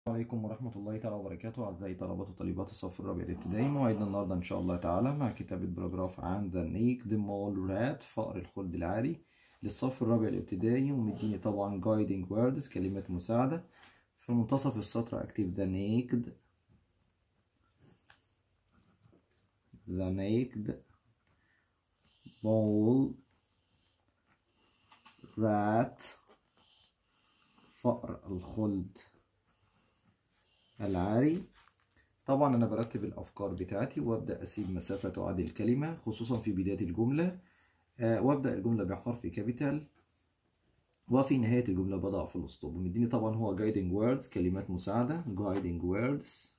السلام عليكم ورحمة الله تعالى وبركاته أعزائي طلبات وطالبات الصف الرابع الابتدائي موعدنا النهاردة إن شاء الله تعالى مع كتابة باراجراف عن ذا نيكد مول رات فأر الخلد العالي للصف الرابع الابتدائي ومديني طبعا guiding words كلمات مساعدة في منتصف السطر أكتب ذا نيكد ذا نيكد مول رات فأر الخلد العاري طبعا أنا برتب الأفكار بتاعتي وأبدأ أسيب مسافة تعادل الكلمة خصوصا في بداية الجملة آه وأبدأ الجملة بحرف كابيتال وفي نهاية الجملة بضع في الأسطوب ومديني طبعا هو guiding words كلمات مساعدة guiding words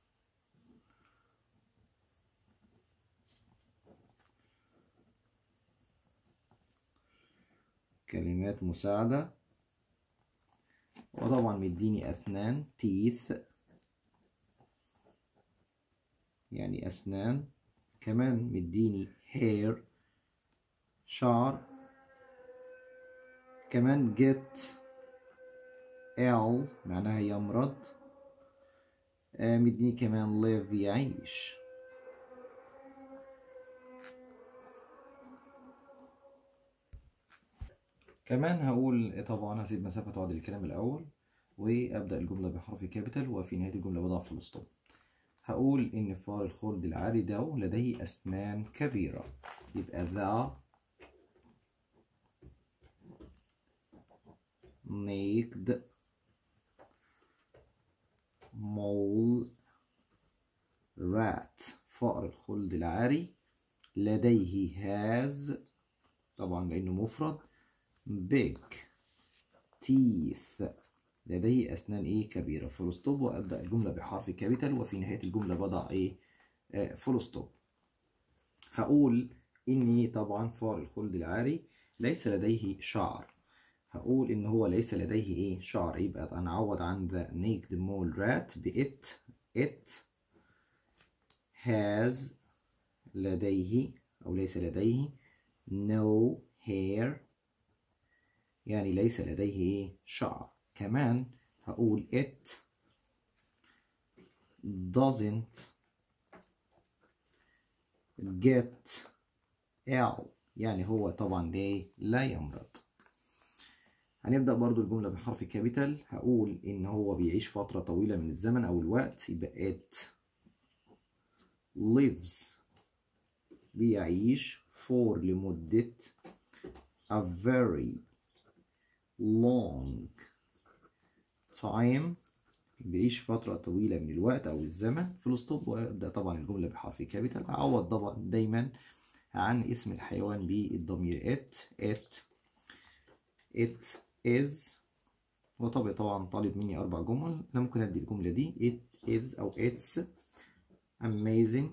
كلمات مساعدة وطبعا مديني أسنان teeth يعني أسنان كمان مديني hair شعر كمان get ill معناها يمرض آه مديني كمان live يعيش كمان هقول طبعا هسيب مسافة تعادل الكلام الأول وأبدأ الجملة بحرف كابيتال وفي نهاية الجملة بضع في الأسطوب هقول إن فار الخلد العالي ده لديه أسنان كبيرة يبقى ذا naked mole rat فأر الخلد العاري لديه has طبعا لأنه مفرد big teeth لديه أسنان إيه كبيرة فول ستوب وأبدأ الجملة بحرف كابيتال وفي نهاية الجملة بضع إيه آه فول ستوب هقول إني طبعا فار الخلد العاري ليس لديه شعر هقول إن هو ليس لديه إيه شعر يبقى أنا أعوض عن the naked mole rat بإت it has لديه أو ليس لديه no hair يعني ليس لديه إيه شعر كمان هقول it doesn't get ill يعني هو طبعا ليه لا يمرض هنبدأ برضو الجملة بحرف كابيتال هقول إن هو بيعيش فترة طويلة من الزمن أو الوقت يبقى it lives بيعيش for لمدة a very long time بيعيش فترة طويلة من الوقت أو الزمن في الأسطوب وأبدأ طبعا الجملة بحرف كابيتال أعوض طبعا دايما عن اسم الحيوان بالضمير it it it is وطبعا طبعا طالب مني أربع جمل أنا ممكن أدي الجملة دي it is أو it's amazing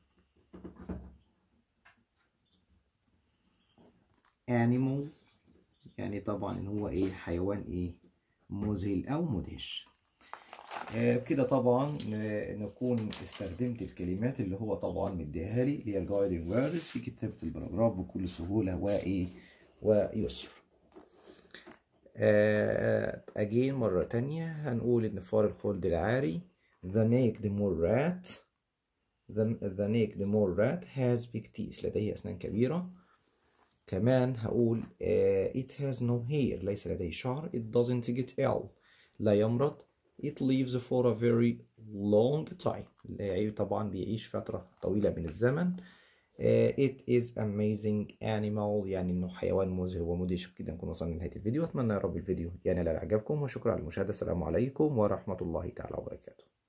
animal يعني طبعا إن هو إيه حيوان إيه مذهل أو مدهش آه كده طبعا نكون استخدمت الكلمات اللي هو طبعا مديها لي اللي هي الجايدنج ووردز في كتابة الباراجراف بكل سهولة وإيه ويسر آه أجين مرة تانية هنقول إن فار الخلد العاري the naked mole rat the, the naked mole rat has big teeth لديه أسنان كبيرة كمان هقول uh, it has no hair ليس لديه شعر it doesn't get ill لا يمرض it lives for a very long time طبعا بيعيش فترة طويلة من الزمن uh, it is amazing animal يعني انه حيوان مذهل ومدهش كده نكون وصلنا لنهاية الفيديو اتمنى يا رب الفيديو ينال يعني اعجابكم وشكرا على المشاهدة السلام عليكم ورحمة الله تعالى وبركاته